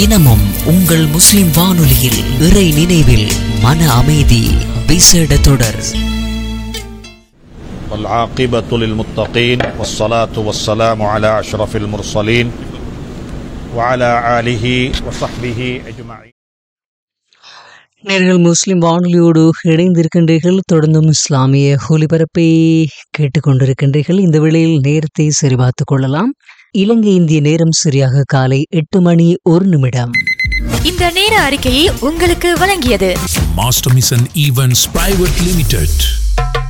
தினமும் உங்கள் முஸ்லிம் வானொலியில் இறை நினைவில் மன அமைதி விசேட தொடர் والعاقبة للمتقين والصلاة والسلام على أشرف المرسلين وعلى آله وصحبه أجمعين நேர்கள் முஸ்லிம் வானொலியோடு இணைந்திருக்கின்றீர்கள் தொடர்ந்தும் இஸ்லாமிய ஒலிபரப்பை கேட்டுக்கொண்டிருக்கின்றீர்கள் இந்த வேளையில் நேரத்தை சரிபார்த்துக் கொள்ளலாம் இலங்கை இந்திய நேரம் சரியாக காலை எட்டு மணி ஒரு நிமிடம் இந்த நேர அறிக்கையை உங்களுக்கு வழங்கியது Master Mission Events Private Limited.